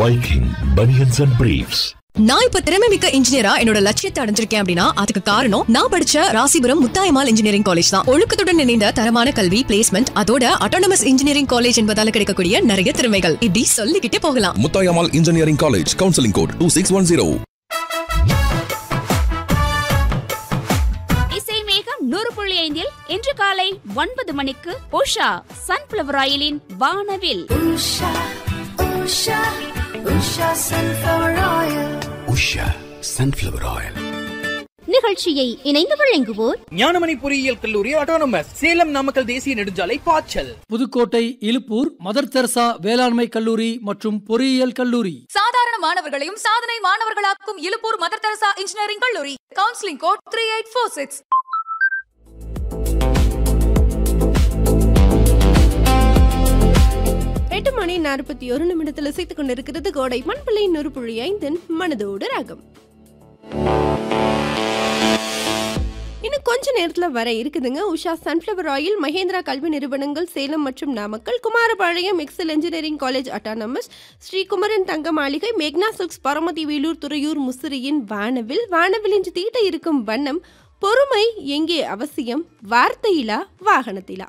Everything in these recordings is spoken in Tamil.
Viking Bunions and Briefs. நான் இப்ப திறமை மிக்க இன்ஜினியரா என்னோட லட்சியத்தை அடைஞ்சிருக்கேன் அப்படின்னா அதுக்கு காரணம் நான் படிச்ச ராசிபுரம் முத்தாயமால் இன்ஜினியரிங் காலேஜ் தான் ஒழுக்கத்துடன் இணைந்த தரமான கல்வி பிளேஸ்மெண்ட் அதோட அட்டானமஸ் இன்ஜினியரிங் காலேஜ் என்பதால கிடைக்கக்கூடிய நிறைய திறமைகள் இப்படி சொல்லிக்கிட்டே போகலாம் Muthayammal engineering college counselling code two six one zero இசை மேகம் நூறு புள்ளி ஐந்தில் இன்று காலை ஒன்பது மணிக்கு உஷா சன்ஃபிளவர் ஆயிலின் வானவில் உஷா சன்ஃப்ளவர் ஆயில் நிகழ்ச்சியை இணைந்து வழங்குவோர் ஞானமணி பொறியியல் கல்லூரி ஆட்டோனமஸ் சேலம் நாமக்கல் தேசிய நெடுஞ்சாலை பாய்ச்சல் புதுக்கோட்டை இலுப்பூர் மதர் தெரசா வேளாண்மை கல்லூரி மற்றும் பொறியியல் கல்லூரி சாதாரண மாணவர்களையும் சாதனை மாணவர்களாக்கும் இலுப்பூர் மதர் தெரசா இன்ஜினியரிங் கல்லூரி counselling code three eight four six எட்டு மணி நாற்பத்தி ஒரு நிமிடத்தில் இசைத்துக் கொண்டிருக்கிறது கோடை மண்பிள்ளை நூறு புள்ளி ஐந்தின் மனதோடு ராகம் இன்னும் கொஞ்ச நேரத்துல வர இருக்குதுங்க உஷா சன்ஃப்ளவர் ஆயில் மகேந்திரா கல்வி நிறுவனங்கள் சேலம் மற்றும் Namakkal Kumarapalayam Excel engineering college autonomous Srikumaran தங்க மாளிகை மேக்னா சில்க்ஸ் பரமதி வேலூர் துறையூர் முசிறியின் வானவில் வானவில் என்று தீட்ட இருக்கும் வண்ணம் பொறுமை எங்கே அவசியம் வார்த்தையிலா வாகனத்திலா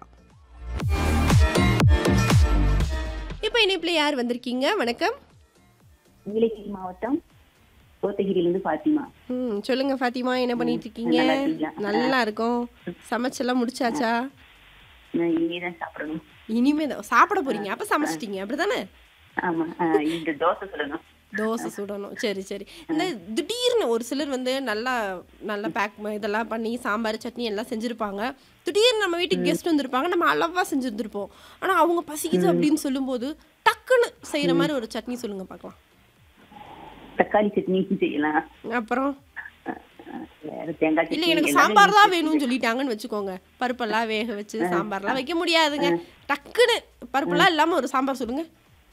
இப்போ இணைப்பில் யார் வந்திருக்கீங்க வணக்கம் நீலகிரி மாவட்டம் கோத்தகிரியிலிருந்து பாத்திமா ம் சொல்லுங்க ஃபாத்திமா என்ன பண்ணிட்டு இருக்கீங்க நல்லா இருக்கீங்களா? நல்லா இருக்கும் சமைச்செல்லாம் முடிச்சாச்சா நான் இனிமேதான் சாப்பிடணும் இனிமே தான் சாப்பிட போறீங்க அப்ப சமைச்சிட்டீங்க அப்படிதானே ஆமா ஆஹ் இந்த தோசை சொல்லணும் தோசை சுடணும் சரி சரி இந்த திடீர்னு ஒரு சிலர் வந்து நல்லா நல்லா பேக் இதெல்லாம் பண்ணி சாம்பார் சட்னி எல்லாம் செஞ்சுருப்பாங்க திடீர்னு நம்ம வீட்டுக்கு கெஸ்ட் வந்திருப்பாங்க நம்ம அளவா செஞ்சுருந்துருப்போம் ஆனா அவங்க பசிக்குது அப்படின்னு சொல்லும்போது டக்குன்னு செய்யற மாதிரி ஒரு சட்னி சொல்லுங்க பார்க்கலாம் தக்காளி சட்னி செய்யலாம் அப்புறம் ஆஹ் வேற தேங்காய் இல்ல சட்னி எனக்கு எல்லாமே சாம்பார் தான் வீட்ல வேணும்னு சொல்லிட்டாங்கன்னு வச்சுக்கோங்க பருப்பெல்லாம் வேக வச்சு சாம்பார்லாம் வைக்க முடியாதுங்க டக்குன்னு பருப்பெல்லாம் இல்லாம ஒரு சாம்பார் சொல்லுங்க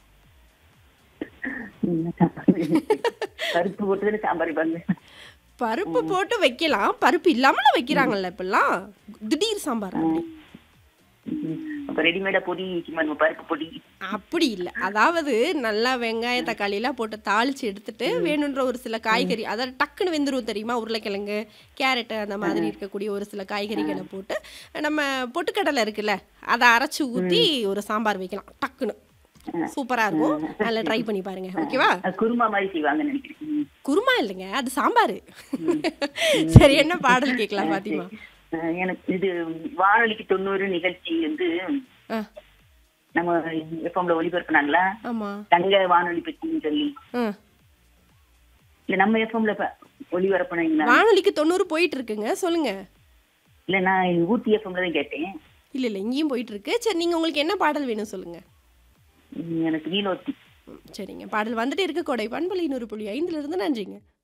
என்ன சாம்பார் பருப்பு போட்டு சாம்பார் வைப்பாங்க பருப்பு போட்டு வைக்கலாம் பருப்பு இல்லாமல வைக்கிறாங்கல்ல இப்பெல்லாம் திடீர் சாம்பார் அப்படி ம். அப்ப ரெடிமேடா பொடி சும்மா நம்ம பருப்பு பொடி அப்படி இல்ல அதாவது நல்லா வெங்காய தக்காளி எல்லாம் போட்டு தாளிச்சு எடுத்துட்டு வேணுன்ற ஒரு சில காய்கறி அதாவது டக்குன்னு வெந்துரும் தெரியுமா உருளைக்கிழங்கு கேரட் அந்த மாதிரி இருக்கக்கூடிய ஒரு சில காய்கறிகளை போட்டு நம்ம பொட்டுக்கடலை இருக்குல்ல அதை அரைச்சு ஊத்தி ஒரு சாம்பார் வைக்கலாம் டக்குன்னு சூப்பரா இருக்கும் நல்லா ட்ரை பண்ணி பாருங்க ஓகேவா அது குருமா மாதிரி செய்வாங்கன்னு நினைக்கிறேன் ம். குருமா இல்லைங்க அது சாம்பார் சரி என்ன பாடல் கேட்கலாம் பாத்திமா ஆஹ் எனக்கு இது வானொலிக்கு தொண்ணூறு நிகழ்ச்சி வந்து ஆ, நம்ம எஃப்எம்ல ஒளிபரப்புனாங்களா ஆமா தங்க வானொலி பற்றின்னு சொல்லி ஆ. இல்ல நம்ம எஃப்எம்ல ஒளிபரப்புனீங்களா வானொலிக்கு தொண்ணூறு போயிட்டு இருக்குங்க சொல்லுங்க இல்ல நான் ஊட்டி எஃப்எம்ல தான் கேட்டேன் இல்ல இல்ல இங்கேயும் போயிட்டு இருக்கு சரி நீங்க உங்களுக்கு என்ன பாடல் வேணும் சொல்லுங்க ம், எனக்கு நீலோத்தி ம், சரிங்க பாடல் வந்துட்டு இருக்கு கொடை பண்பலை நூறு புள்ளி ஐந்துல இருந்து நன்றிங்க